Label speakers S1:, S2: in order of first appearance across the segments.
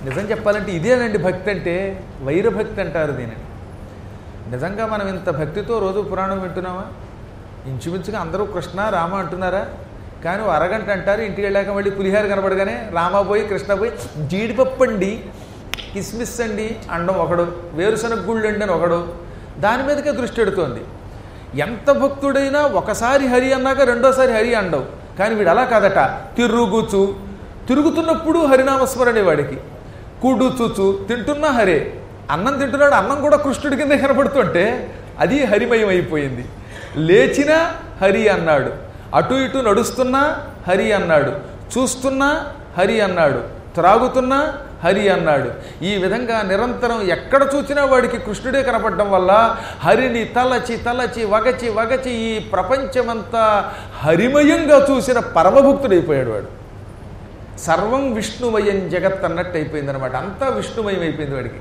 S1: నిజం చెప్పాలంటే ఇదేనండి భక్తి అంటే వైరభక్తి అంటారు దీనిని నిజంగా మనం ఇంత భక్తితో రోజు పురాణం వింటున్నామా ఇంచుమించుగా అందరూ కృష్ణ రామ అంటున్నారా కానీ ఓ అరగంట అంటారు ఇంటికి వెళ్ళాక మళ్ళీ పులిహార కనబడగానే రామ పోయి కృష్ణ పోయి జీడిపప్పు అండి కిస్మిస్ అండి అండం ఒకడు వేరుశనగ గుళ్ళు అండి అని ఒకడు దాని మీదకే దృష్టి పెడుతోంది ఎంత భక్తుడైనా ఒకసారి హరి అన్నాక రెండోసారి హరి అండవు కానీ వీడు అలా కాదట తిరుగుచు తిరుగుతున్నప్పుడు హరినామస్మరణే వాడికి కూడుచుచు తింటున్నా హరే అన్నం తింటున్నాడు అన్నం కూడా కృష్ణుడి కింద కనబడుతుంటే అది హరిమయం అయిపోయింది లేచినా హరి అన్నాడు అటు ఇటు నడుస్తున్నా హరి అన్నాడు చూస్తున్నా హరి అన్నాడు త్రాగుతున్నా హరి అన్నాడు ఈ విధంగా నిరంతరం ఎక్కడ చూసినా వాడికి కృష్ణుడే కనపడడం వల్ల హరిని తలచి తలచి వగచి వగచి ఈ ప్రపంచమంతా హరిమయంగా చూసిన పరమభక్తుడైపోయాడు వాడు సర్వం విష్ణుమయం జగత్ అన్నట్టు అయిపోయింది అనమాట అంతా విష్ణుమయం అయిపోయింది వాడికి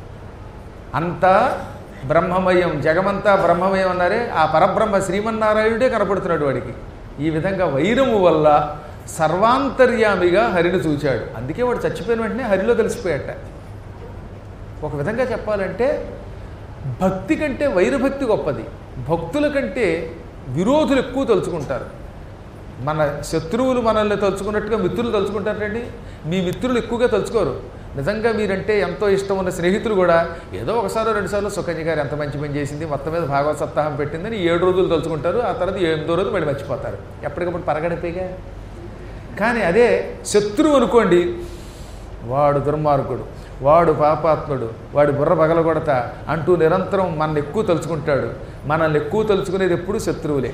S1: అంతా బ్రహ్మమయం జగమంతా బ్రహ్మమయం అన్నారే ఆ పరబ్రహ్మ శ్రీమన్నారాయణుడే కనపడుతున్నాడు వాడికి ఈ విధంగా వైరము వల్ల సర్వాంతర్యామిగా హరిని చూచాడు అందుకే వాడు చచ్చిపోయిన వెంటనే హరిలో కలిసిపోయాట ఒక విధంగా చెప్పాలంటే భక్తి కంటే వైరభక్తి గొప్పది భక్తుల కంటే విరోధులు ఎక్కువ తలుచుకుంటారు మన శత్రువులు మనల్ని తలుచుకున్నట్టుగా మిత్రులు తలుచుకుంటారండి మీ మిత్రులు ఎక్కువగా తలుచుకోరు నిజంగా మీరంటే ఎంతో ఇష్టం ఉన్న స్నేహితులు కూడా ఏదో ఒకసారి రెండుసార్లు సుకన్య గారు ఎంత మంచి పని చేసింది మొత్తం మీద భాగవత సప్తాహం పెట్టిందని ఏడు రోజులు తలుచుకుంటారు ఆ తర్వాత ఎనిమిదో రోజు మళ్ళీ మర్చిపోతారు ఎప్పటికప్పుడు పరగడిపోయిగా కానీ అదే శత్రువు అనుకోండి వాడు దుర్మార్గుడు వాడు పాపాత్ముడు వాడి బుర్ర పగలగొడత అంటూ నిరంతరం మనల్ని ఎక్కువ తలుచుకుంటాడు మనల్ని ఎక్కువ తలుచుకునేది ఎప్పుడు శత్రువులే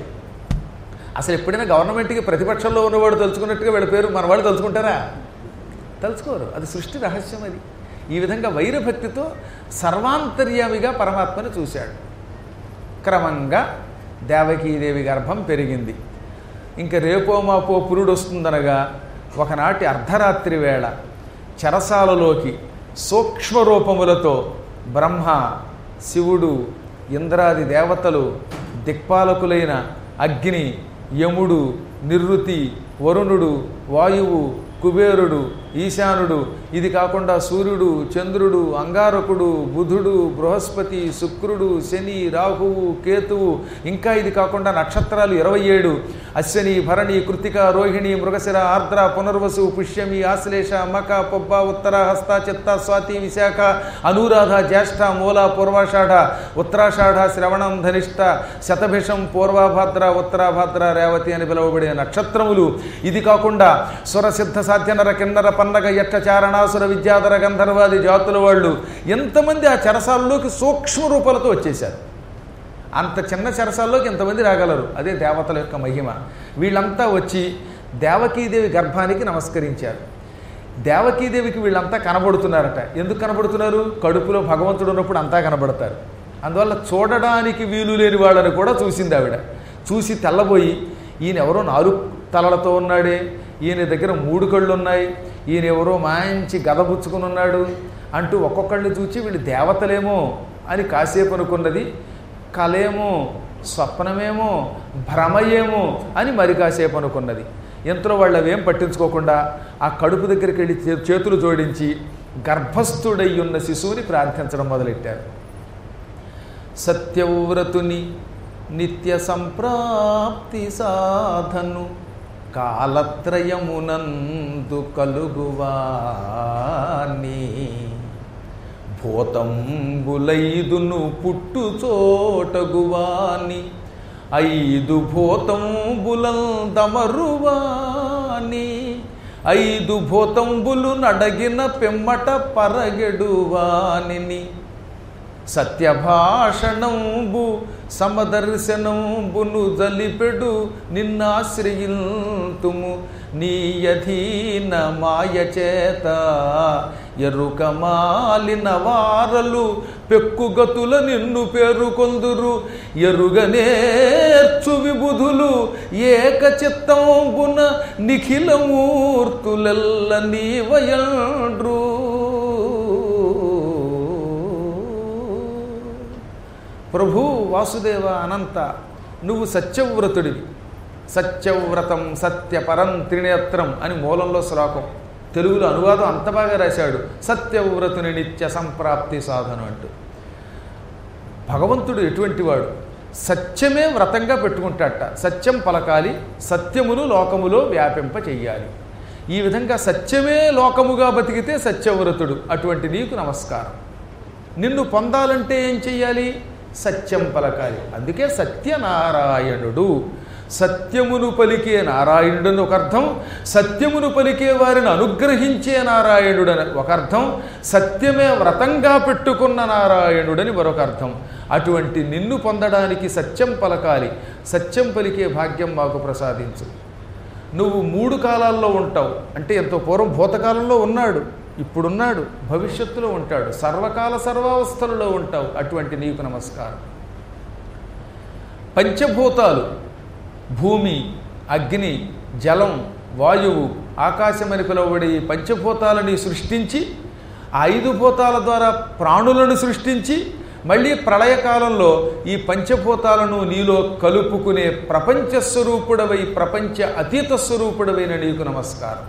S1: అసలు ఎప్పుడైనా గవర్నమెంట్కి ప్రతిపక్షంలో ఉన్నవాడు తలుచుకున్నట్టుగా వీళ్ళ పేరు మన వాళ్ళు తలుచుకుంటారా తలుచుకోరు అది సృష్టి రహస్యం అది ఈ విధంగా వైరభక్తితో సర్వాంతర్యామిగా పరమాత్మని చూశాడు క్రమంగా దేవకీదేవి గర్భం పెరిగింది ఇంకా రేపో మాపో పురుడు వస్తుందనగా ఒకనాటి అర్ధరాత్రి వేళ చెరసాలలోకి సూక్ష్మ రూపములతో బ్రహ్మ శివుడు ఇంద్రాది దేవతలు దిక్పాలకులైన అగ్ని యముడు నిరుతి వరుణుడు వాయువు కుబేరుడు ఈశానుడు ఇది కాకుండా సూర్యుడు చంద్రుడు అంగారకుడు బుధుడు బృహస్పతి శుక్రుడు శని రాహువు కేతువు ఇంకా ఇది కాకుండా నక్షత్రాలు ఇరవై ఏడు అశ్వని భరణి కృతిక రోహిణి మృగశిర ఆర్ద్ర పునర్వసు పుష్యమి ఆశ్లేష మక పొబ్బ ఉత్తర హస్త చిత్త స్వాతి విశాఖ అనురాధ జ్యేష్ఠ మూల పూర్వాషాఢ ఉత్తరాషాఢ శ్రవణం ధనిష్ట శతభిషం పూర్వభద్ర ఉత్తరాభద్ర రేవతి అని పిలువబడే నక్షత్రములు ఇది కాకుండా స్వరసిద్ధ సాధ్యనర కిన్నర పన్నగ యక్ష చారణాసుర విద్యాధర గంధర్వాది జాతుల వాళ్ళు ఎంతమంది ఆ చెరసాలలోకి సూక్ష్మ రూపాలతో వచ్చేశారు అంత చిన్న చెరసాల్లోకి ఎంతమంది రాగలరు అదే దేవతల యొక్క మహిమ వీళ్ళంతా వచ్చి దేవకీదేవి గర్భానికి నమస్కరించారు దేవకీదేవికి వీళ్ళంతా కనబడుతున్నారట ఎందుకు కనబడుతున్నారు కడుపులో భగవంతుడు ఉన్నప్పుడు అంతా కనబడతారు అందువల్ల చూడడానికి వీలు లేని వాళ్ళని కూడా చూసింది ఆవిడ చూసి తెల్లబోయి ఈయన ఎవరో నాలుగు తలలతో ఉన్నాడే ఈయన దగ్గర మూడు కళ్ళు ఉన్నాయి ఈయన ఎవరో మంచి గద పుచ్చుకుని ఉన్నాడు అంటూ ఒక్కొక్కళ్ళని చూచి వీళ్ళు దేవతలేమో అని కాసేపు అనుకున్నది కలేమో స్వప్నమేమో భ్రమయేమో అని మరి కాసేపు అనుకున్నది ఎంతలో వాళ్ళు అవేం పట్టించుకోకుండా ఆ కడుపు దగ్గరికి వెళ్ళి చే- చేతులు జోడించి గర్భస్థుడై ఉన్న శిశువుని ప్రార్థించడం మొదలెట్టారు సత్యవ్రతుని నిత్య సంప్రాప్తి సాధను కాలత్రయమునందు కలుగువాని భూతంబులైదును పుట్టు చోటగువాని ఐదు భూతంబులందమరువాని ఐదు భూతంబులు నడగిన పిమ్మట పరగెడువానిని సత్యభాషణంబు సమదర్శనంబును జలిపెడు నిన్నాశ్రయింతుము నీ అధీన మాయ చేత ఎరుక మాలిన వారలు పెక్కుగతుల నిన్ను పేరుకొందురు ఎరుగనేర్చు విబుధులు ఏక చిత్తంబున నిఖిలమూర్తులెల్ల నీవయండ్రు ప్రభు వాసుదేవ అనంత నువ్వు సత్యవ్రతుడివి సత్యవ్రతం సత్యపరం త్రినేత్రం అని మూలంలో శ్లోకం తెలుగులో అనువాదం అంత బాగా రాశాడు సత్యవ్రతుని నిత్య సంప్రాప్తి సాధనం అంటూ భగవంతుడు ఎటువంటి వాడు సత్యమే వ్రతంగా పెట్టుకుంటాడట సత్యం పలకాలి సత్యమును లోకములో వ్యాపింప చెయ్యాలి ఈ విధంగా సత్యమే లోకముగా బతికితే సత్యవ్రతుడు అటువంటి నీకు నమస్కారం నిన్ను పొందాలంటే ఏం చెయ్యాలి సత్యం పలకాలి అందుకే సత్యనారాయణుడు సత్యమును పలికే నారాయణుడు అని ఒక అర్థం సత్యమును పలికే వారిని అనుగ్రహించే నారాయణుడని ఒక అర్థం సత్యమే వ్రతంగా పెట్టుకున్న నారాయణుడని మరొక అర్థం అటువంటి నిన్ను పొందడానికి సత్యం పలకాలి సత్యం పలికే భాగ్యం మాకు ప్రసాదించు నువ్వు మూడు కాలాల్లో ఉంటావు అంటే ఎంతో పూర్వం భూతకాలంలో ఉన్నాడు ఇప్పుడున్నాడు భవిష్యత్తులో ఉంటాడు సర్వకాల సర్వావస్థలలో ఉంటావు అటువంటి నీకు నమస్కారం పంచభూతాలు భూమి అగ్ని జలం వాయువు ఆకాశమని పిలువబడే ఈ పంచభూతాలని సృష్టించి ఆ ఐదు భూతాల ద్వారా ప్రాణులను సృష్టించి మళ్ళీ ప్రళయకాలంలో ఈ పంచభూతాలను నీలో కలుపుకునే ప్రపంచ స్వరూపుడవై ప్రపంచ అతీత స్వరూపుడవైన నీకు నమస్కారం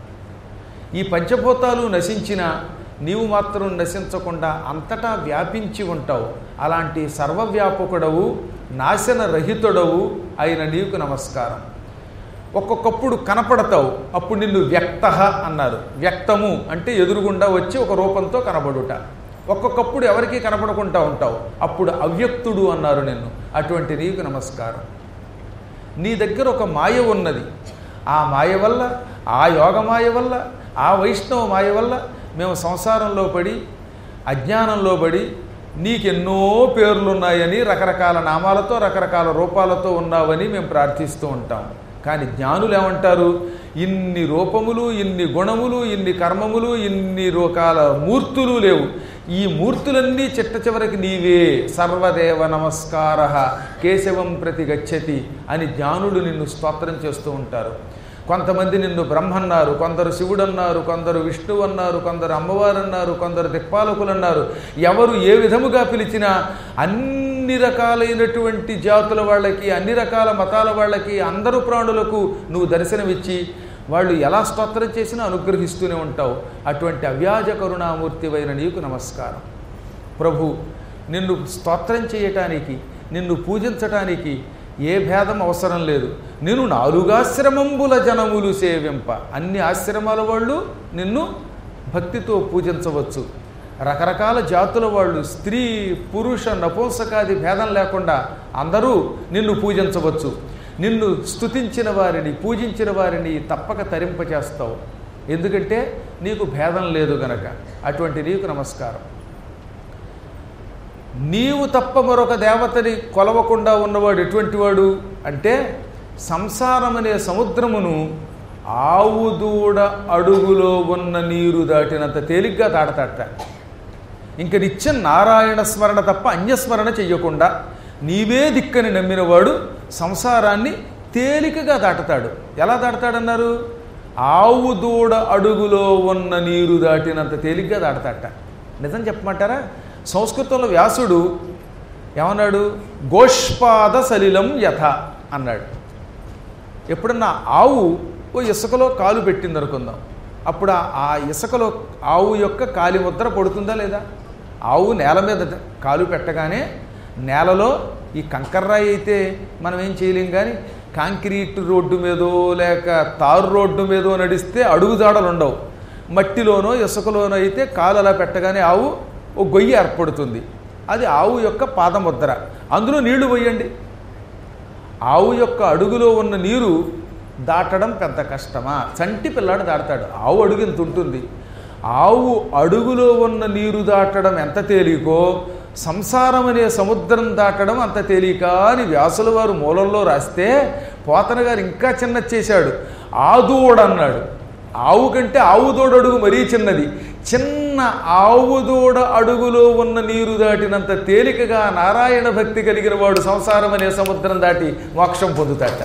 S1: ఈ పంచభూతాలు నశించిన నీవు మాత్రం నశించకుండా అంతటా వ్యాపించి ఉంటావు అలాంటి సర్వవ్యాపకుడవు నాశన రహితుడవు అయిన నీకు నమస్కారం ఒక్కొక్కప్పుడు కనపడతావు అప్పుడు నిన్ను వ్యక్త అన్నారు వ్యక్తము అంటే ఎదురుగుండా వచ్చి ఒక రూపంతో కనబడుట ఒక్కొక్కప్పుడు ఎవరికీ కనపడకుండా ఉంటావు అప్పుడు అవ్యక్తుడు అన్నారు నిన్ను అటువంటి నీకు నమస్కారం నీ దగ్గర ఒక మాయ ఉన్నది ఆ మాయ వల్ల ఆ యోగ మాయ వల్ల ఆ వైష్ణవ మాయ వల్ల మేము సంసారంలో పడి అజ్ఞానంలో పడి నీకెన్నో పేర్లున్నాయని రకరకాల నామాలతో రకరకాల రూపాలతో ఉన్నావని మేము ప్రార్థిస్తూ ఉంటాం కానీ జ్ఞానులు ఏమంటారు ఇన్ని రూపములు ఇన్ని గుణములు ఇన్ని కర్మములు ఇన్ని రకాల మూర్తులు లేవు ఈ మూర్తులన్నీ చిట్ట చివరికి నీవే సర్వదేవ నమస్కార కేశవం ప్రతి గచ్చతి అని జ్ఞానులు నిన్ను స్తోత్రం చేస్తూ ఉంటారు కొంతమంది నిన్ను బ్రహ్మ అన్నారు కొందరు శివుడు అన్నారు కొందరు విష్ణువు అన్నారు కొందరు అమ్మవారు అన్నారు కొందరు దిక్పాలకులు అన్నారు ఎవరు ఏ విధముగా పిలిచినా అన్ని రకాలైనటువంటి జాతుల వాళ్ళకి అన్ని రకాల మతాల వాళ్ళకి అందరు ప్రాణులకు నువ్వు దర్శనమిచ్చి వాళ్ళు ఎలా స్తోత్రం చేసినా అనుగ్రహిస్తూనే ఉంటావు అటువంటి అవ్యాజ కరుణామూర్తివైన నీకు నమస్కారం ప్రభు నిన్ను స్తోత్రం చేయటానికి నిన్ను పూజించటానికి ఏ భేదం అవసరం లేదు నేను నాలుగాశ్రమంబుల జనములు సేవింప అన్ని ఆశ్రమాల వాళ్ళు నిన్ను భక్తితో పూజించవచ్చు రకరకాల జాతుల వాళ్ళు స్త్రీ పురుష నపుంసకాది భేదం లేకుండా అందరూ నిన్ను పూజించవచ్చు నిన్ను స్తుతించిన వారిని పూజించిన వారిని తప్పక తరింపచేస్తావు ఎందుకంటే నీకు భేదం లేదు గనక అటువంటి నీకు నమస్కారం నీవు తప్ప మరొక దేవతని కొలవకుండా ఉన్నవాడు ఎటువంటి వాడు అంటే సంసారం అనే సముద్రమును ఆవు దూడ అడుగులో ఉన్న నీరు దాటినంత తేలిగ్గా దాటతాట ఇంక నిత్యం నారాయణ స్మరణ తప్ప అన్యస్మరణ చెయ్యకుండా నీవే దిక్కని నమ్మినవాడు సంసారాన్ని తేలికగా దాటుతాడు ఎలా దాటుతాడన్నారు ఆవు దూడ అడుగులో ఉన్న నీరు దాటినంత తేలిగ్గా దాటతాట నిజం చెప్పమంటారా సంస్కృతంలో వ్యాసుడు ఏమన్నాడు గోష్పాద సలిలం యథ అన్నాడు ఎప్పుడన్నా ఆవు ఓ ఇసుకలో కాలు పెట్టింది అనుకుందాం అప్పుడు ఆ- ఆ ఇసుకలో ఆవు యొక్క కాలి ముద్ర పడుతుందా లేదా ఆవు నేల మీద కాలు పెట్టగానే నేలలో ఈ కంకర్రాయి అయితే మనం ఏం చేయలేం కానీ కాంక్రీట్ రోడ్డు మీదో లేక తారు రోడ్డు మీదో నడిస్తే అడుగుజాడలు ఉండవు మట్టిలోనో ఇసుకలోనో అయితే కాలు అలా పెట్టగానే ఆవు ఓ గొయ్యి ఏర్పడుతుంది అది ఆవు యొక్క పాదముద్ర అందులో నీళ్లు పోయండి ఆవు యొక్క అడుగులో ఉన్న నీరు దాటడం పెద్ద కష్టమా చంటి పిల్లాడు దాడతాడు ఆవు అడుగు ఎంత ఉంటుంది ఆవు అడుగులో ఉన్న నీరు దాటడం ఎంత తేలికో సంసారం అనే సముద్రం దాటడం అంత తేలిక అని వ్యాసుల వారు మూలంలో రాస్తే పోతన గారు ఇంకా చిన్న చేశాడు ఆదూడ అన్నాడు ఆవు కంటే ఆవు దూడ అడుగు మరీ చిన్నది చిన్న ఆవు దూడ అడుగులో ఉన్న నీరు దాటినంత తేలికగా నారాయణ భక్తి కలిగిన వాడు సంసారం అనే సముద్రం దాటి మోక్షం పొందుతాట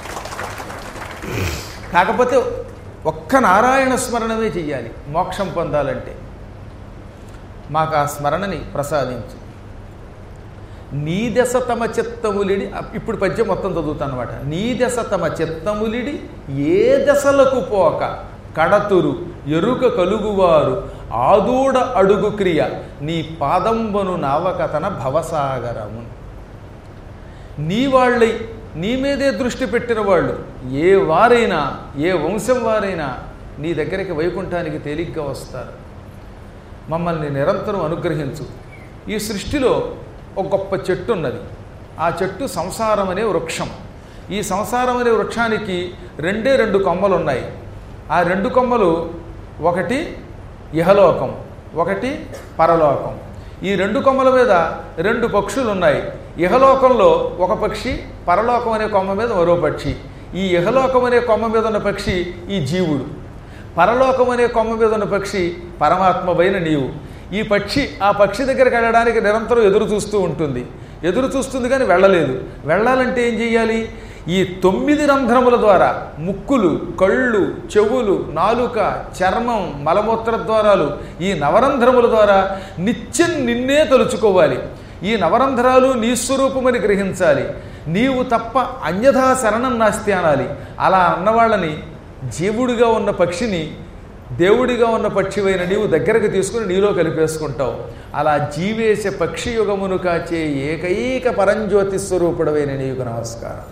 S1: కాకపోతే ఒక్క నారాయణ స్మరణమే చెయ్యాలి మోక్షం పొందాలంటే మాకు ఆ స్మరణని ప్రసాదించు నీ దశ తమ చిత్తములిడి ఇప్పుడు పద్యం మొత్తం చదువుతాను అనమాట నీ దశ తమ చిత్తములిడి ఏ దశలకు పోక కడతురు ఎరుక కలుగువారు ఆదూడ అడుగు క్రియ నీ పాదంబను నావకతన భవసాగరము నీ వాళ్ళై నీ మీదే దృష్టి పెట్టిన వాళ్ళు ఏ వారైనా ఏ వంశం వారైనా నీ దగ్గరికి వైకుంఠానికి తేలిగ్గా వస్తారు మమ్మల్ని నిరంతరం అనుగ్రహించు ఈ సృష్టిలో ఒక గొప్ప చెట్టు ఉన్నది ఆ చెట్టు సంసారం అనే వృక్షం ఈ సంసారం అనే వృక్షానికి రెండే రెండు కొమ్మలు ఉన్నాయి ఆ రెండు కొమ్మలు ఒకటి ఇహలోకం ఒకటి పరలోకం ఈ రెండు కొమ్మల మీద రెండు పక్షులు ఉన్నాయి ఇహలోకంలో ఒక పక్షి పరలోకం అనే కొమ్మ మీద మరో పక్షి ఈ ఇహలోకం అనే కొమ్మ మీద ఉన్న పక్షి ఈ జీవుడు పరలోకం అనే కొమ్మ మీద ఉన్న పక్షి పరమాత్మమైన నీవు ఈ పక్షి ఆ పక్షి దగ్గరికి వెళ్ళడానికి నిరంతరం ఎదురు చూస్తూ ఉంటుంది ఎదురు చూస్తుంది కానీ వెళ్ళలేదు వెళ్ళాలంటే ఏం చెయ్యాలి ఈ తొమ్మిది రంధ్రముల ద్వారా ముక్కులు కళ్ళు చెవులు నాలుక చర్మం మలమూత్ర ద్వారాలు ఈ నవరంధ్రముల ద్వారా నిత్యం నిన్నే తలుచుకోవాలి ఈ నవరంధ్రాలు నీ స్వరూపమని గ్రహించాలి నీవు తప్ప అన్యథా శరణం నాస్తి అనాలి అలా అన్నవాళ్ళని జీవుడిగా ఉన్న పక్షిని దేవుడిగా ఉన్న పక్షివైన నీవు దగ్గరకు తీసుకుని నీలో కలిపేసుకుంటావు అలా జీవేశ పక్షి యుగమును కాచే ఏకైక పరంజ్యోతి స్వరూపుడవైన నీకు నమస్కారం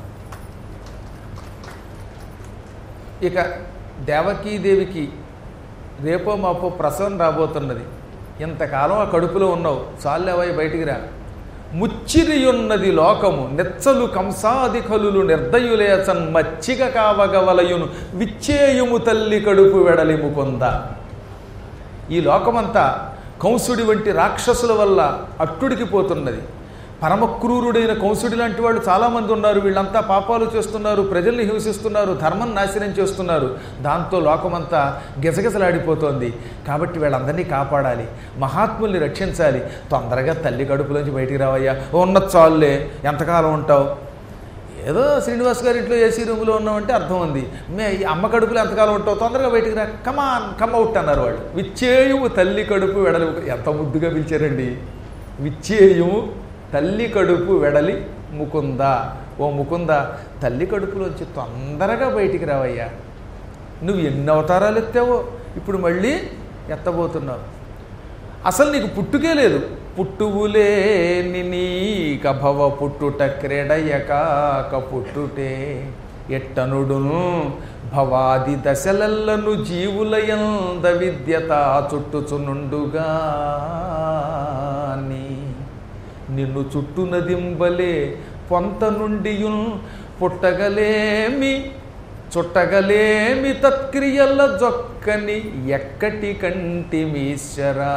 S1: ఇక దేవకీదేవికి రేపో మాపో ప్రసవం రాబోతున్నది ఇంతకాలం ఆ కడుపులో ఉన్నావు చాలేవాయి బయటికి రా ముచ్చిరియున్నది లోకము నెచ్చలు కంసాదికలులు నిర్దయులేచన్ మచ్చిక కావగవలయును విచ్చేయుము తల్లి కడుపు వెడలిము కొంద ఈ లోకమంతా కంసుడి వంటి రాక్షసుల వల్ల అట్టుడికి పోతున్నది పరమక్రూరుడైన కంసుడి లాంటి వాళ్ళు చాలామంది ఉన్నారు వీళ్ళంతా పాపాలు చేస్తున్నారు ప్రజల్ని హింసిస్తున్నారు ధర్మం నాశనం చేస్తున్నారు దాంతో లోకమంతా గిజగిజలాడిపోతోంది కాబట్టి వీళ్ళందరినీ కాపాడాలి మహాత్ముల్ని రక్షించాలి తొందరగా తల్లి కడుపులోంచి బయటికి రావయ్యా ఉన్న చాలులే ఎంతకాలం ఉంటావు ఏదో శ్రీనివాస్ గారి ఇంట్లో ఏసీ రూమ్లో ఉన్నామంటే అర్థం ఉంది మే ఈ అమ్మ కడుపులో ఎంతకాలం ఉంటావు తొందరగా బయటికి రా కమాన్ కమ్ అవుట్ అన్నారు వాళ్ళు విచ్చేయుము తల్లి కడుపు వెడలి ఎంత ముద్దుగా పిలిచారండి విచ్చేయుము తల్లి కడుపు వెడలి ముకుంద ఓ ముకుంద తల్లి కడుపులోంచి తొందరగా బయటికి రావయ్యా నువ్వు ఎన్ని అవతారాలు ఎత్తావో ఇప్పుడు మళ్ళీ ఎత్తబోతున్నావు అసలు నీకు పుట్టుకే లేదు పుట్టువులేని నీక భవ పుట్టుట క్రీడయకాక పుట్టుటే ఎట్టనుడు భవాది దశలల్లను జీవులయంద విద్యత చుట్టుచునుండుగా నిన్ను చుట్టునదింబలే పొంత నుండియున్ పుట్టగలేమి చుట్టగలేమి తత్క్రియల జొక్కని ఎక్కటి కంటి మీశ్వరా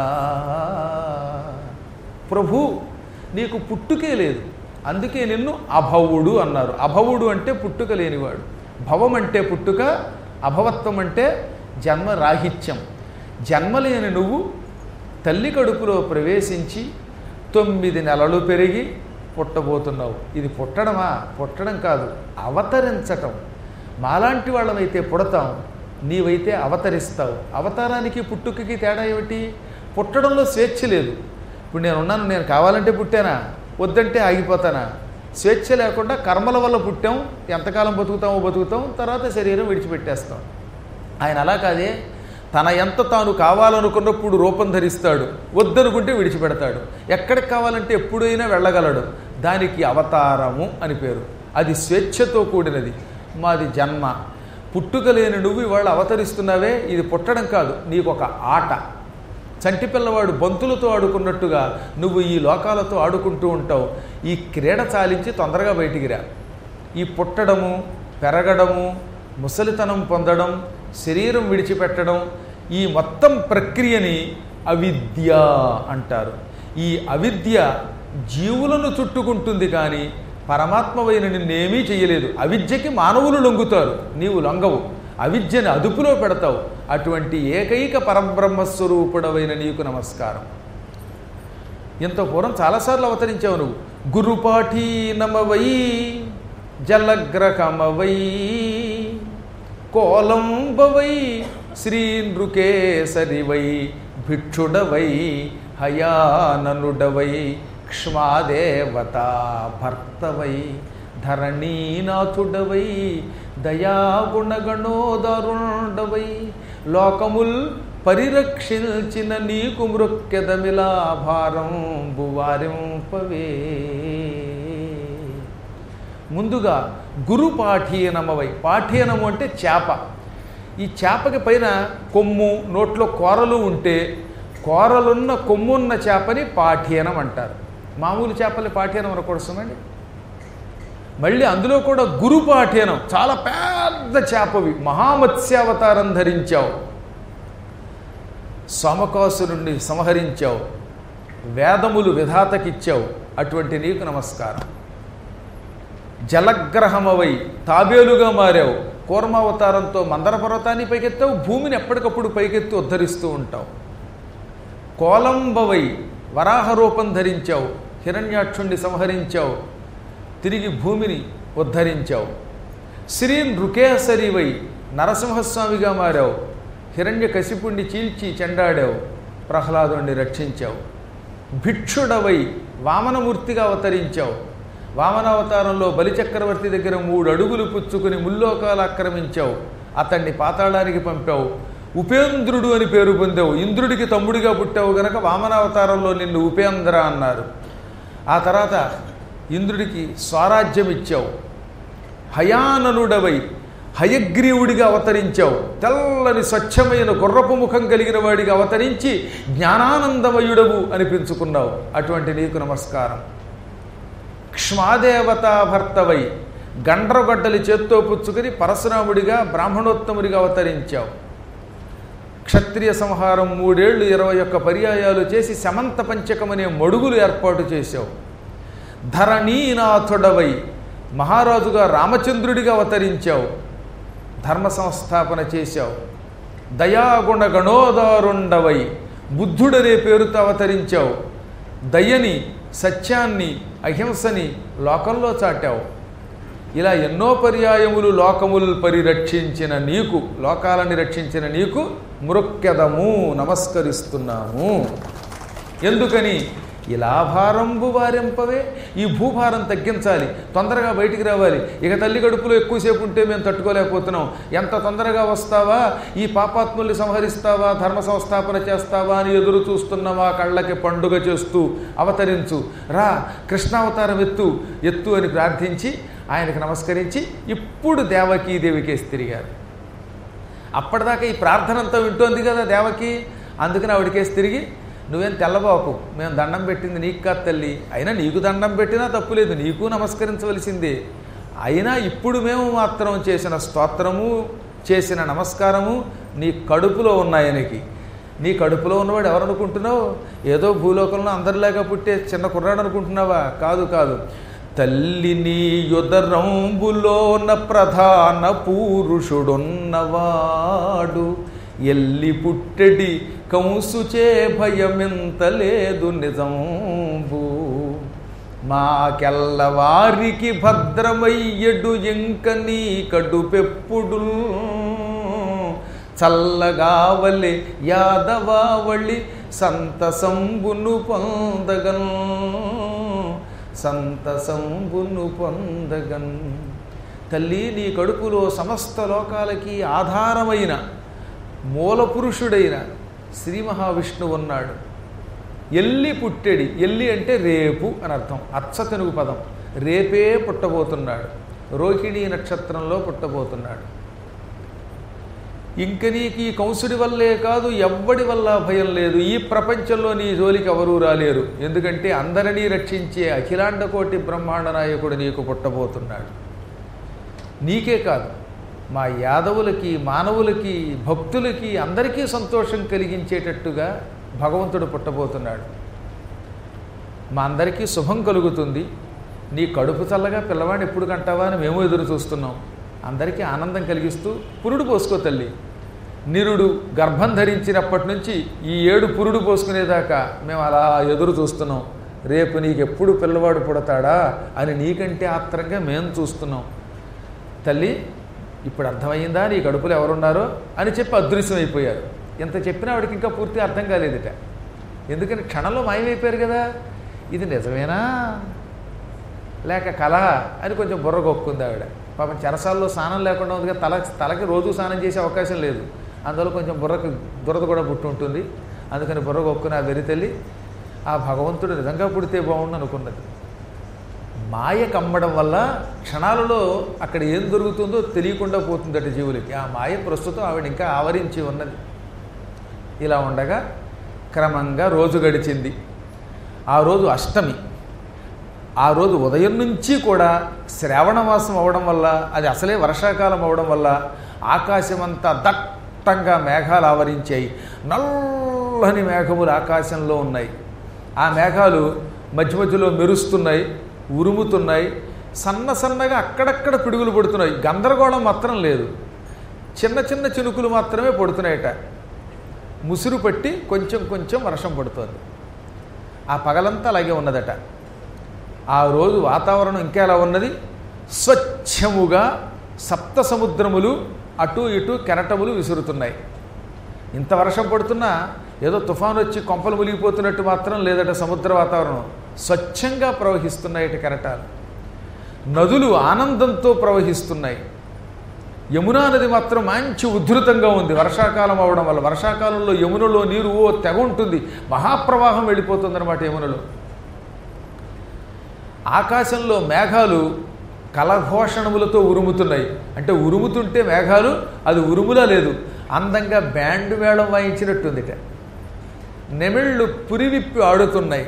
S1: ప్రభు నీకు పుట్టుకే లేదు అందుకే నిన్ను అభవుడు అన్నారు అభవుడు అంటే పుట్టుక లేనివాడు భవం అంటే పుట్టుక అభవత్వం అంటే జన్మ రాహిత్యం జన్మలేని నువ్వు తల్లి కడుపులో ప్రవేశించి తొమ్మిది నెలలు పెరిగి పుట్టబోతున్నావు ఇది పుట్టడమా పుట్టడం కాదు అవతరించటం మాలాంటి వాళ్ళమైతే పుడతాం నీవైతే అవతరిస్తావు అవతారానికి పుట్టుకకి తేడా ఏమిటి పుట్టడంలో స్వేచ్ఛ లేదు ఇప్పుడు నేను ఉన్నాను నేను కావాలంటే పుట్టానా వద్దంటే ఆగిపోతానా స్వేచ్ఛ లేకుండా కర్మల వల్ల పుట్టాం ఎంతకాలం బతుకుతామో బతుకుతాం తర్వాత శరీరం విడిచిపెట్టేస్తాం ఆయన అలా కాదే తన ఎంత తాను కావాలనుకున్నప్పుడు రూపం ధరిస్తాడు వద్దనుకుంటే విడిచిపెడతాడు ఎక్కడికి కావాలంటే ఎప్పుడైనా వెళ్ళగలడు దానికి అవతారము అని పేరు అది స్వేచ్ఛతో కూడినది మాది జన్మ పుట్టుక లేని నువ్వు ఇవాళ అవతరిస్తున్నావే ఇది పుట్టడం కాదు నీకు ఒక ఆట చంటి పిల్లవాడు బంతులతో ఆడుకున్నట్టుగా నువ్వు ఈ లోకాలతో ఆడుకుంటూ ఉంటావు ఈ క్రీడ చాలించి తొందరగా బయటికి రా ఈ పుట్టడము పెరగడము ముసలితనం పొందడం శరీరం విడిచిపెట్టడం ఈ మొత్తం ప్రక్రియని అవిద్య అంటారు ఈ అవిద్య జీవులను చుట్టుకుంటుంది కానీ పరమాత్మవైన నిన్నేమీ చేయలేదు అవిద్యకి మానవులు లొంగుతారు నీవు లొంగవు అవిద్యని అదుపులో పెడతావు అటువంటి ఏకైక పరబ్రహ్మస్వరూపుడవైన నీకు నమస్కారం ఇంత పూర్వం చాలాసార్లు అవతరించావు నువ్వు గురుపాఠీ నమవై జలగ్రకమవై కోలంబవై శ్రీ నృకేసరివై భిక్షుడవై హయాననుడవై క్ష్మాదేవత భర్తవై ధరణీనాథుడవై దయాగుణగణోదరుండవై లోకముల్ పరిరక్షించిన నీకు మృక్కెదమిలా భారంబు వారింపవే ముందుగా గురు పాఠీయనమవై పాఠీయనము అంటే చేప ఈ చేపకి పైన కొమ్ము నోట్లో కూరలు ఉంటే కూరలున్న కొమ్మున్న చేపని పాఠీయనం అంటారు మామూలు చేపల్ని పాఠ్యానం అనకూడదండి మళ్ళీ అందులో కూడా గురు పాఠ్యానం చాలా పెద్ద చేపవి మహామత్స్యావతారం ధరించావు సోమకాసురుణ్ణి సంహరించావు వేదములు విధాతకిచ్చావు అటువంటి నీకు నమస్కారం జలగ్రహమవై తాబేలుగా మారావు కూర్మావతారంతో మందర పర్వతాన్ని పైకెత్తావు భూమిని ఎప్పటికప్పుడు పైకెత్తి ఉద్ధరిస్తూ ఉంటావు కోలంబవై వరాహ రూపం ధరించావు హిరణ్యాక్షుణ్ణి సంహరించావు తిరిగి భూమిని ఉద్ధరించావు శ్రీ నృకేసరివై నరసింహస్వామిగా మారావు హిరణ్య కశిపుణ్ణి చీల్చి చెండాడావు ప్రహ్లాదుణ్ణి రక్షించావు భిక్షుడవై వామనమూర్తిగా అవతరించావు వామనావతారంలో బలిచక్రవర్తి దగ్గర మూడు అడుగులు పుచ్చుకుని ముల్లోకాలు ఆక్రమించావు అతన్ని పాతాళానికి పంపావు ఉపేంద్రుడు అని పేరు పొందావు ఇంద్రుడికి తమ్ముడిగా పుట్టావు గనక వామనావతారంలో నిన్ను ఉపేంద్ర అన్నారు ఆ తర్వాత ఇంద్రుడికి స్వరాజ్యం ఇచ్చావు హయాననుడవై హయగ్రీవుడిగా అవతరించావు తెల్లని స్వచ్ఛమైన గుర్రపు ముఖం కలిగిన వాడిగా అవతరించి జ్ఞానానందమయుడవు అనిపించుకున్నావు అటువంటి నీకు నమస్కారం క్ష్మాదేవతా భర్తవై గండ్రగొడ్డలి చేత్తో పుచ్చుకుని పరశురాముడిగా బ్రాహ్మణోత్తముడిగా అవతరించావు క్షత్రియ సంహారం మూడేళ్లు ఇరవై ఒక్క పర్యాయాలు చేసి సమంత పంచకమనే మడుగులు ఏర్పాటు చేశావు ధరణీనాథుడవై మహారాజుగా రామచంద్రుడిగా అవతరించావు ధర్మ సంస్థాపన చేశావు దయాగుణ గణోదారుండవై బుద్ధుడనే పేరుతో అవతరించావు దయని సత్యాన్ని అహింసని లోకంలో చాటావు ఇలా ఎన్నో పర్యాయములు లోకములు పరిరక్షించిన నీకు లోకాలని రక్షించిన నీకు మృక్కెదము నమస్కరిస్తున్నాము ఎందుకని ఇలా భారంబు వారింపవే ఈ భూభారం తగ్గించాలి తొందరగా బయటికి రావాలి ఇక తల్లి గడుపులో ఎక్కువసేపు ఉంటే మేము తట్టుకోలేకపోతున్నాం ఎంత తొందరగా వస్తావా ఈ పాపాత్ముల్ని సంహరిస్తావా ధర్మ సంస్థాపన చేస్తావా అని ఎదురు చూస్తున్నవా కళ్ళకి పండుగ చేస్తూ అవతరించు రా కృష్ణావతారం ఎత్తు ఎత్తు అని ప్రార్థించి ఆయనకు నమస్కరించి ఇప్పుడు దేవకీదేవికేసి తిరిగారు అప్పటిదాకా ఈ ప్రార్థన అంతా వింటోంది కదా దేవకి అందుకని ఆవిడకేసి తిరిగి నువ్వేం తెల్లబాకు మేము దండం పెట్టింది నీకు కాదు తల్లి అయినా నీకు దండం పెట్టినా తప్పులేదు నీకు నమస్కరించవలసిందే అయినా ఇప్పుడు మేము మాత్రం చేసిన స్తోత్రము చేసిన నమస్కారము నీ కడుపులో ఉన్నాయనికి నీ కడుపులో ఉన్నవాడు ఎవరు అనుకుంటున్నావు ఏదో భూలోకంలో అందరిలాగా పుట్టే చిన్న కుర్రాడు అనుకుంటున్నావా కాదు కాదు తల్లిని యుదరంబులోన ప్రధాన పురుషుడున్నవాడు ఎల్లి పుట్టెడి కంసుచే భయమెంతలేదు నిజంబు మాకెల్లవారికి భద్రమయ్యడు ఇంక నీ కడుపెప్పుడు చల్లగావలి యాదవావళి సంతసంబును పొందగన్ సంతసంబును పొందగన్ తల్లి నీ కడుపులో సమస్త లోకాలకి ఆధారమైన మూలపురుషుడైన శ్రీ మహావిష్ణువు ఉన్నాడు ఎల్లి పుట్టెడి ఎల్లి అంటే రేపు అని అర్థం అచ్చ తెనుగు పదం రేపే పుట్టబోతున్నాడు రోహిణీ నక్షత్రంలో పుట్టబోతున్నాడు ఇంక నీకు ఈ కంసుడి వల్లే కాదు ఎవ్వడి వల్ల భయం లేదు ఈ ప్రపంచంలో నీ జోలికి ఎవరూ రాలేరు ఎందుకంటే అందరినీ రక్షించే అఖిలాండ కోటి బ్రహ్మాండ నాయకుడు నీకు పుట్టబోతున్నాడు నీకే కాదు మా యాదవులకి మానవులకి భక్తులకి అందరికీ సంతోషం కలిగించేటట్టుగా భగవంతుడు పుట్టబోతున్నాడు మా అందరికీ శుభం కలుగుతుంది నీ కడుపు చల్లగా పిల్లవాడిని ఎప్పుడు కంటావా అని మేము ఎదురు చూస్తున్నాం అందరికీ ఆనందం కలిగిస్తూ పురుడు పోసుకో తల్లి నిరుడు గర్భం ధరించినప్పటి నుంచి ఈ ఏడు పురుడు పోసుకునేదాకా మేము అలా ఎదురు చూస్తున్నాం రేపు నీకు ఎప్పుడు పిల్లవాడు పుడతాడా అని నీకంటే ఆత్రంగా మేము చూస్తున్నాం తల్లి ఇప్పుడు అర్థమైందా నీ కడుపులో ఎవరున్నారో అని చెప్పి అదృశ్యమైపోయారు ఎంత చెప్పినా వాడికి ఇంకా పూర్తి అర్థం కాలేదుట ఎందుకని క్షణంలో మాయమైపోయారు కదా ఇది నిజమేనా లేక కళ అని కొంచెం బుర్ర కొక్కుంది ఆవిడ పాపం చెరసాల్లో స్నానం లేకుండా ఉంది కదా తల తలకి రోజు స్నానం చేసే అవకాశం లేదు అందులో కొంచెం బుర్రకు దురద కూడా పుట్టి ఉంటుంది అందుకని బుర్ర కొక్కుని ఆ వెరితెల్లి ఆ భగవంతుడు నిజంగా పుడితే బాగుండు అనుకున్నది మాయ కమ్మడం వల్ల క్షణాలలో అక్కడ ఏం దొరుకుతుందో తెలియకుండా పోతుందట జీవులకి ఆ మాయ ప్రస్తుతం ఆవిడ ఇంకా ఆవరించి ఉన్నది ఇలా ఉండగా క్రమంగా రోజు గడిచింది ఆ రోజు అష్టమి ఆ రోజు ఉదయం నుంచి కూడా శ్రావణమాసం అవడం వల్ల అది అసలే వర్షాకాలం అవడం వల్ల ఆకాశమంతా దట్టంగా మేఘాలు ఆవరించాయి నల్లని మేఘములు ఆకాశంలో ఉన్నాయి ఆ మేఘాలు మధ్య మధ్యలో మెరుస్తున్నాయి ఉరుముతున్నాయి సన్న సన్నగా అక్కడక్కడ పిడుగులు పడుతున్నాయి గందరగోళం మాత్రం లేదు చిన్న చిన్న చినుకులు మాత్రమే పడుతున్నాయట ముసురు పట్టి కొంచెం కొంచెం వర్షం పడుతోంది ఆ పగలంతా అలాగే ఉన్నదట ఆ రోజు వాతావరణం ఇంకా ఎలా ఉన్నది స్వచ్ఛముగా సప్త సముద్రములు అటు ఇటు కెరటములు విసురుతున్నాయి ఇంత వర్షం పడుతున్నా ఏదో తుఫాను వచ్చి కొంపలు మునిగిపోతున్నట్టు మాత్రం లేదట సముద్ర వాతావరణం స్వచ్ఛంగా ప్రవహిస్తున్నాయట కెరటాలు నదులు ఆనందంతో ప్రవహిస్తున్నాయి యమునా నది మాత్రం మంచి ఉధృతంగా ఉంది వర్షాకాలం అవడం వల్ల వర్షాకాలంలో యమునలో నీరు ఓ తెగ ఉంటుంది మహాప్రవాహం వెళ్ళిపోతుందన్నమాట యమునలో ఆకాశంలో మేఘాలు కలఘోషణములతో ఉరుముతున్నాయి అంటే ఉరుముతుంటే మేఘాలు అది ఉరుములా లేదు అందంగా బ్యాండ్ మేళం వాయించినట్టుందిట నెమిళ్ళు పురివిప్పి ఆడుతున్నాయి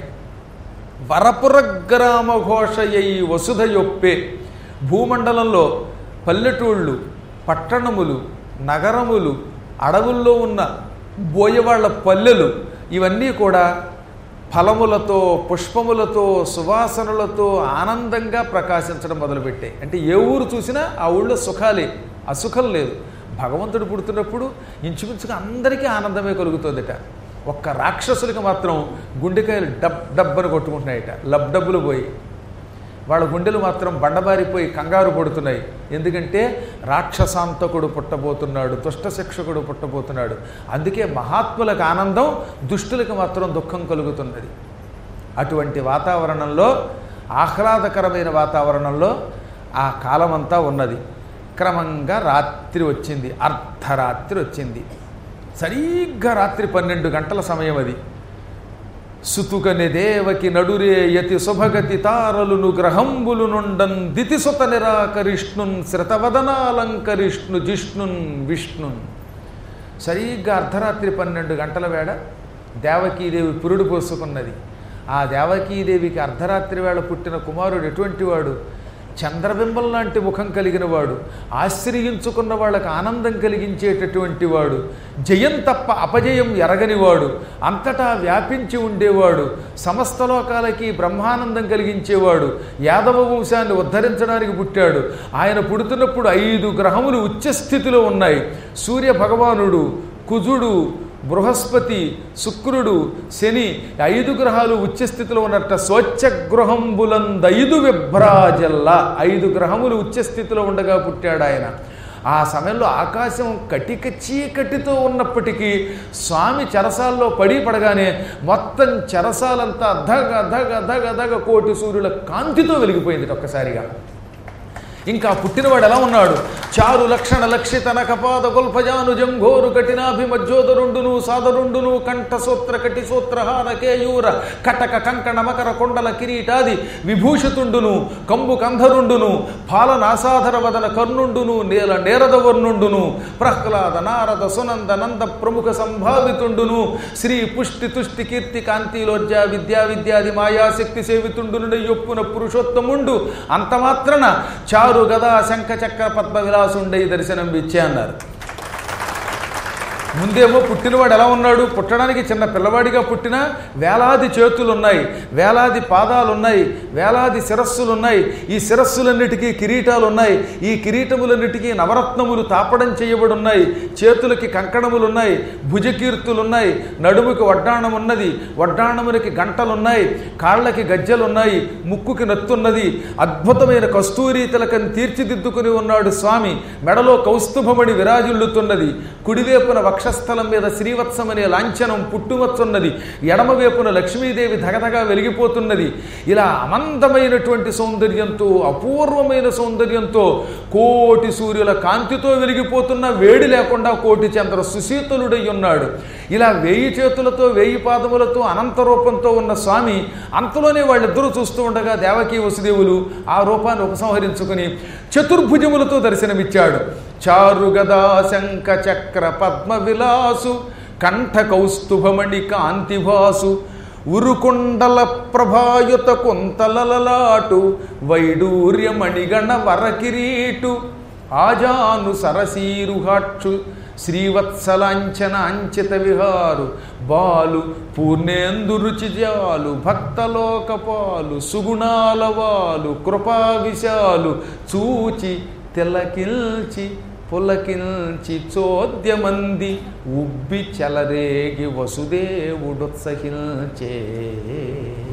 S1: వరపురగ్రామ ఘోషయై వసుధయొప్పే భూమండలంలో పల్లెటూళ్ళు పట్టణములు నగరములు అడవుల్లో ఉన్న బోయవాళ్ల పల్లెలు ఇవన్నీ కూడా ఫలములతో పుష్పములతో సువాసనలతో ఆనందంగా ప్రకాశించడం మొదలుపెట్టాయి అంటే ఏ ఊరు చూసినా ఆ ఊళ్ళో సుఖాలే అసుఖం లేదు భగవంతుడు పుడుతున్నప్పుడు ఇంచుమించుగా అందరికీ ఆనందమే కలుగుతుందట ఒక్క రాక్షసులకి మాత్రం గుండెకాయలు డబ్ డబ్బని కొట్టుకుంటున్నాయట లబ్ డబ్బులు పోయి వాళ్ళ గుండెలు మాత్రం బండబారిపోయి కంగారు పడుతున్నాయి ఎందుకంటే రాక్షసాంతకుడు పుట్టబోతున్నాడు దుష్ట శిక్షకుడు పుట్టబోతున్నాడు అందుకే మహాత్ములకు ఆనందం దుష్టులకు మాత్రం దుఃఖం కలుగుతున్నది అటువంటి వాతావరణంలో ఆహ్లాదకరమైన వాతావరణంలో ఆ కాలమంతా ఉన్నది క్రమంగా రాత్రి వచ్చింది అర్ధరాత్రి వచ్చింది సరిగ్గా రాత్రి పన్నెండు గంటల సమయం అది సుతుకని దేవకి నడురే యతి శుభగతి తారలును గ్రహంబులు నుండన్ దితిసుత నిరాకరిష్ణున్ శ్రతవదనాలంకరిష్ణు జిష్ణున్ విష్ణున్ సరిగ్గా అర్ధరాత్రి పన్నెండు గంటల వేళ దేవకీదేవి పురుడు పోసుకున్నది ఆ దేవకీదేవికి అర్ధరాత్రి వేళ పుట్టిన కుమారుడు ఎటువంటి వాడు చంద్రబింబం లాంటి ముఖం కలిగిన వాడు ఆశ్రయించుకున్న వాళ్ళకి ఆనందం కలిగించేటటువంటి వాడు జయం తప్ప అపజయం ఎరగనివాడు అంతటా వ్యాపించి ఉండేవాడు సమస్త లోకాలకి బ్రహ్మానందం కలిగించేవాడు యాదవ వంశాన్ని ఉద్ధరించడానికి పుట్టాడు ఆయన పుడుతున్నప్పుడు ఐదు గ్రహములు ఉచ్చస్థితిలో ఉన్నాయి సూర్య భగవానుడు కుజుడు బృహస్పతి శుక్రుడు శని ఐదు గ్రహాలు ఉచ్చస్థితిలో ఉన్నట్ట స్వచ్ఛ గృహంబులంద ఐదు విభ్రాజల్లా ఐదు గ్రహములు ఉచ్చస్థితిలో ఉండగా పుట్టాడు ఆయన ఆ సమయంలో ఆకాశం కటిక చీకటితో ఉన్నప్పటికీ స్వామి చెరసాల్లో పడి పడగానే మొత్తం చెరసాలంతా అధగ అధగ అధగ అధగ కోటి సూర్యుల కాంతితో వెలిగిపోయింది ఒక్కసారిగా ఇంకా పుట్టినవాడు ఎలా ఉన్నాడు చారు లక్షణ లక్షిత నకపాద గొల్పజానుజం ఘోరు కఠినాభిమజ్జోదరుండును సాదరుండును కంఠ సూత్ర కటి సూత్రహార కేయూర కటక కంకణ మకర కొండల కిరీటాది విభూషితుండును కంబు కంధరుండును పాలనాసాధర వదన కర్ణుండును నేల నేరదవర్ణుండును ప్రహ్లాద నారద సునంద నంద ప్రముఖ సంభావితుండును శ్రీ పుష్టి తుష్టి కీర్తి కాంతిలోజ్జ విద్యా విద్యాది మాయాశక్తి సేవితుండును యొప్పున పురుషోత్తముండు అంత మాత్రన చారు గదా శంఖ చక్ర పద్మ విలాసుండై దర్శనం ఇచ్చే అన్నారు ముందేమో పుట్టినవాడు ఎలా ఉన్నాడు పుట్టడానికి చిన్న పిల్లవాడిగా పుట్టిన వేలాది చేతులు ఉన్నాయి వేలాది పాదాలు ఉన్నాయి వేలాది శిరస్సులు ఉన్నాయి ఈ శిరస్సులన్నిటికీ కిరీటాలు ఉన్నాయి ఈ కిరీటములన్నిటికీ నవరత్నములు తాపడం చేయబడి ఉన్నాయి చేతులకి కంకణములు ఉన్నాయి భుజకీర్తులు ఉన్నాయి నడుముకి వడ్డాణం ఉన్నది వడ్డాణములకి గంటలున్నాయి కాళ్ళకి గజ్జలు ఉన్నాయి ముక్కుకి నత్తున్నది అద్భుతమైన కస్తూరి తిలకం తీర్చిదిద్దుకుని ఉన్నాడు స్వామి మెడలో కౌస్తుభమణి విరాజిల్లుతున్నది కుడివైపున వక్ష వక్షస్థలం మీద శ్రీవత్సం అనే లాంఛనం పుట్టువచ్చున్నది ఎడమవైపున లక్ష్మీదేవి ధగధగా వెలిగిపోతున్నది ఇలా అనంతమైనటువంటి సౌందర్యంతో అపూర్వమైన సౌందర్యంతో కోటి సూర్యుల కాంతితో వెలిగిపోతున్న వేడి లేకుండా కోటి చంద్ర సుశీతలుడై ఉన్నాడు ఇలా వేయి చేతులతో వేయి పాదములతో అనంత రూపంతో ఉన్న స్వామి అంతలోనే వాళ్ళిద్దరూ చూస్తూ ఉండగా దేవకీ వసుదేవులు ఆ రూపాన్ని ఉపసంహరించుకుని చతుర్భుజములతో దర్శనమిచ్చాడు చారు గదా శంఖ చక్ర పద్మ విలాసు కంఠ కౌస్తుభమణి కాంతిభాసు ఉరుకుండల ప్రభాయుత కుంతలలలాటు వైడూర్యమణిగణ వరకిరీటు ఆజాను సరసీరుహాక్షు శ్రీవత్సలాంఛన అంచిత విహారు బాలు పూర్ణేందు రుచిజాలు భక్తలోకపాలు సుగుణాల వాలు కృపా విశాలు చూచి తిలకిల్చి పులకిల్చి చోద్యమంది ఉబ్బి చెలరేగి వసుదేవుడొత్సహిల్చే